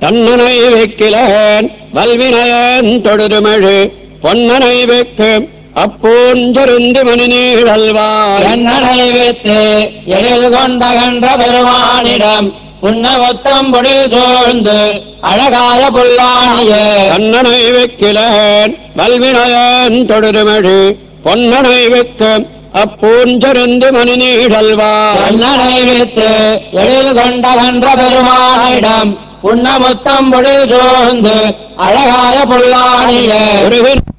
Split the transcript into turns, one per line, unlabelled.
தன்னனை வைக்கிலேன் வல்வினயன் தொடுதுமழு பொன்னனை வைக்கு அப்பூஞ்சருந்து மணி நீழல்வாய்
என்னை வைத்து எழில் கொண்டகன்ற பெருமானிடம் புன்னவத்தம் பொழில் சூழ்ந்து அழகாய புல்லாணியே
கண்ணனை வைக்கிலேன் வல்வினயன் தொடுதுமழு பொன்னனை வைக்கு அப்பூஞ்சருந்து மணி நீழல்வாய்
என்னை வைத்து எழில் கொண்டகன்ற பெருமானிடம் புன்னமுத்தம் பொழில் சூழ்ந்து அழகாய புல்லாணியே
முருகன்